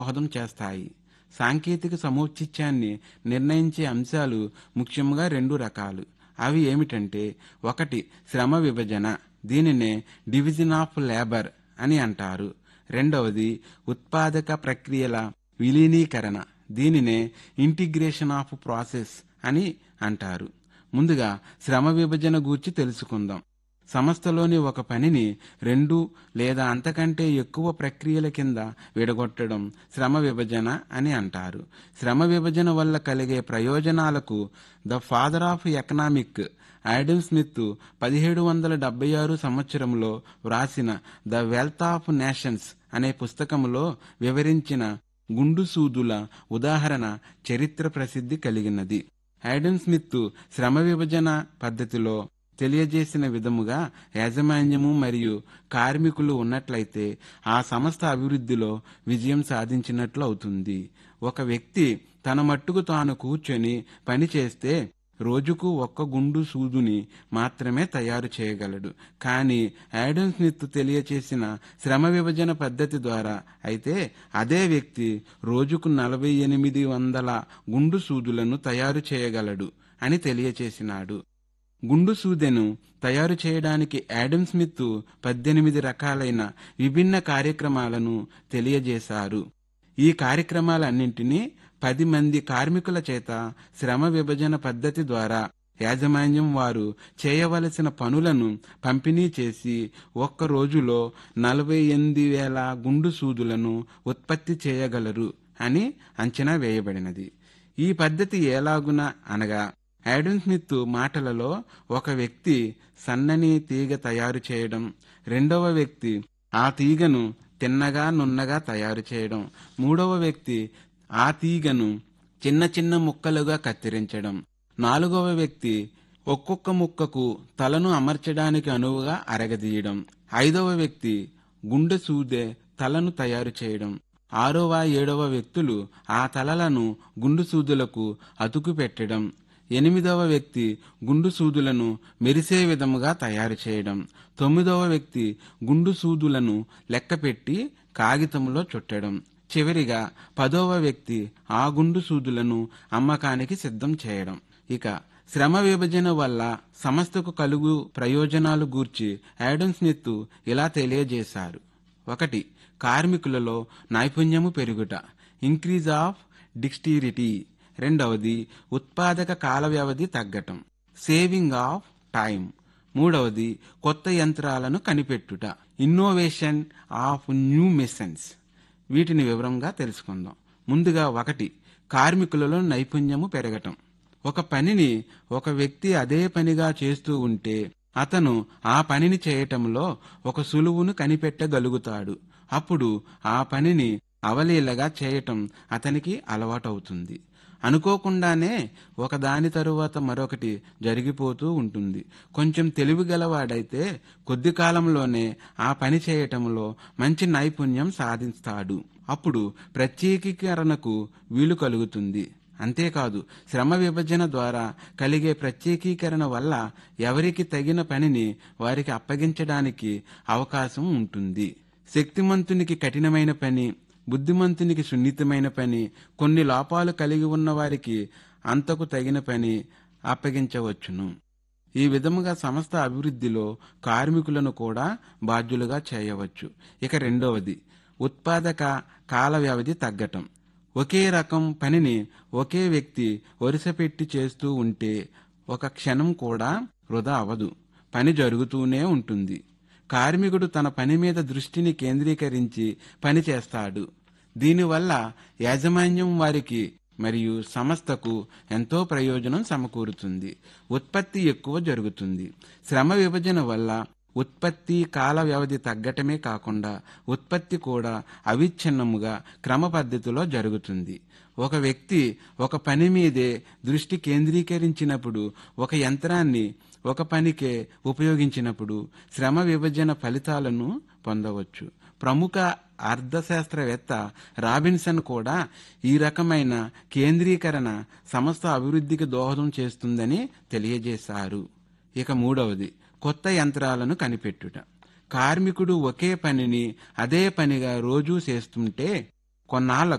దోహదం చేస్తాయి సాంకేతిక సముచిత్యాన్ని నిర్ణయించే అంశాలు ముఖ్యంగా రెండు రకాలు అవి ఏమిటంటే ఒకటి శ్రమ విభజన దీనినే డివిజన్ ఆఫ్ లేబర్ అని అంటారు రెండవది ఉత్పాదక ప్రక్రియల విలీనీకరణ దీనినే ఇంటిగ్రేషన్ ఆఫ్ ప్రాసెస్ అని అంటారు ముందుగా శ్రమ విభజన గూర్చి తెలుసుకుందాం సంస్థలోని ఒక పనిని రెండు లేదా అంతకంటే ఎక్కువ ప్రక్రియల కింద విడగొట్టడం శ్రమ విభజన అని అంటారు శ్రమ విభజన వల్ల కలిగే ప్రయోజనాలకు the father of economic Adam Smith పదిహేడు వందల డెబ్బై ఆరు సంవత్సరంలో వ్రాసిన ద వెల్త్ ఆఫ్ నేషన్స్ అనే పుస్తకంలో వివరించిన గుండు సూదుల ఉదాహరణ చరిత్ర ప్రసిద్ధి కలిగినది ఆడమ్ స్మిత్ శ్రమ విభజన పద్ధతిలో తెలియజేసిన విధముగా యాజమాన్యము మరియు కార్మికులు ఉన్నట్లయితే ఆ సంస్థ అభివృద్ధిలో విజయం సాధించినట్లు అవుతుంది ఒక వ్యక్తి తన మట్టుకు తాను కూర్చొని పని చేస్తే రోజుకు ఒక్క గుండు సూదుని మాత్రమే తయారు చేయగలడు కానీ యాడమ్ స్మిత్ తెలియచేసిన శ్రమ విభజన పద్ధతి ద్వారా అయితే అదే వ్యక్తి రోజుకు నలభై ఎనిమిది వందల గుండు సూదులను తయారు చేయగలడు అని తెలియచేసినాడు గుండు సూదెను తయారు చేయడానికి యాడమ్ స్మిత్ పద్దెనిమిది రకాలైన విభిన్న కార్యక్రమాలను తెలియజేశారు ఈ కార్యక్రమాలన్నింటినీ పది మంది కార్మికుల చేత శ్రమ విభజన పద్ధతి ద్వారా యాజమాన్యం వారు చేయవలసిన పనులను పంపిణీ చేసి ఒక్క రోజులో నలభై ఎనిమిది వేల గుండు సూదులను ఉత్పత్తి చేయగలరు అని అంచనా వేయబడినది ఈ పద్ధతి ఎలాగున అనగా యాడమ్ స్మిత్ మాటలలో ఒక వ్యక్తి సన్నని తీగ తయారు చేయడం రెండవ వ్యక్తి ఆ తీగను తిన్నగా నున్నగా తయారు చేయడం మూడవ వ్యక్తి ఆ తీగను చిన్న చిన్న ముక్కలుగా కత్తిరించడం నాలుగవ వ్యక్తి ఒక్కొక్క ముక్కకు తలను అమర్చడానికి అనువుగా అరగదీయడం ఐదవ వ్యక్తి గుండె సూదే తలను తయారు చేయడం ఆరవ ఏడవ వ్యక్తులు ఆ తలలను గుండు సూదులకు అతుకు పెట్టడం ఎనిమిదవ వ్యక్తి గుండు సూదులను మెరిసే విధముగా తయారు చేయడం తొమ్మిదవ వ్యక్తి గుండు సూదులను లెక్కపెట్టి కాగితంలో చుట్టడం చివరిగా పదవ వ్యక్తి ఆ గుండు సూదులను అమ్మకానికి సిద్ధం చేయడం ఇక శ్రమ విభజన వల్ల సంస్థకు కలుగు ప్రయోజనాలు గూర్చి యాడమ్ స్మిత్ ఇలా తెలియజేశారు ఒకటి కార్మికులలో నైపుణ్యము పెరుగుట ఇంక్రీజ్ ఆఫ్ డిక్స్టిరిటీ రెండవది ఉత్పాదక కాల వ్యవధి తగ్గటం సేవింగ్ ఆఫ్ టైం మూడవది కొత్త యంత్రాలను కనిపెట్టుట ఇన్నోవేషన్ ఆఫ్ న్యూ మెషన్స్ వీటిని వివరంగా తెలుసుకుందాం ముందుగా ఒకటి కార్మికులలో నైపుణ్యము పెరగటం ఒక పనిని ఒక వ్యక్తి అదే పనిగా చేస్తూ ఉంటే అతను ఆ పనిని చేయటంలో ఒక సులువును కనిపెట్టగలుగుతాడు అప్పుడు ఆ పనిని అవలీలగా చేయటం అతనికి అలవాటవుతుంది అనుకోకుండానే ఒకదాని తరువాత మరొకటి జరిగిపోతూ ఉంటుంది కొంచెం తెలివి గలవాడైతే కొద్ది కాలంలోనే ఆ పని చేయటంలో మంచి నైపుణ్యం సాధిస్తాడు అప్పుడు ప్రత్యేకీకరణకు వీలు కలుగుతుంది అంతేకాదు శ్రమ విభజన ద్వారా కలిగే ప్రత్యేకీకరణ వల్ల ఎవరికి తగిన పనిని వారికి అప్పగించడానికి అవకాశం ఉంటుంది శక్తిమంతునికి కఠినమైన పని బుద్ధిమంతునికి సున్నితమైన పని కొన్ని లోపాలు కలిగి ఉన్న వారికి అంతకు తగిన పని అప్పగించవచ్చును ఈ విధముగా సంస్థ అభివృద్ధిలో కార్మికులను కూడా బాధ్యులుగా చేయవచ్చు ఇక రెండవది ఉత్పాదక కాల వ్యవధి తగ్గటం ఒకే రకం పనిని ఒకే వ్యక్తి వరుసపెట్టి చేస్తూ ఉంటే ఒక క్షణం కూడా వృధా అవదు పని జరుగుతూనే ఉంటుంది కార్మికుడు తన పని మీద దృష్టిని కేంద్రీకరించి పని చేస్తాడు దీనివల్ల యాజమాన్యం వారికి మరియు సంస్థకు ఎంతో ప్రయోజనం సమకూరుతుంది ఉత్పత్తి ఎక్కువ జరుగుతుంది శ్రమ విభజన వల్ల ఉత్పత్తి కాల వ్యవధి తగ్గటమే కాకుండా ఉత్పత్తి కూడా అవిచ్ఛిన్నముగా క్రమ పద్ధతిలో జరుగుతుంది ఒక వ్యక్తి ఒక పని మీదే దృష్టి కేంద్రీకరించినప్పుడు ఒక యంత్రాన్ని ఒక పనికే ఉపయోగించినప్పుడు శ్రమ విభజన ఫలితాలను పొందవచ్చు ప్రముఖ అర్థశాస్త్రవేత్త రాబిన్సన్ కూడా ఈ రకమైన కేంద్రీకరణ సంస్థ అభివృద్ధికి దోహదం చేస్తుందని తెలియజేశారు ఇక మూడవది కొత్త యంత్రాలను కనిపెట్టుట కార్మికుడు ఒకే పనిని అదే పనిగా రోజూ చేస్తుంటే కొన్నాళ్లకు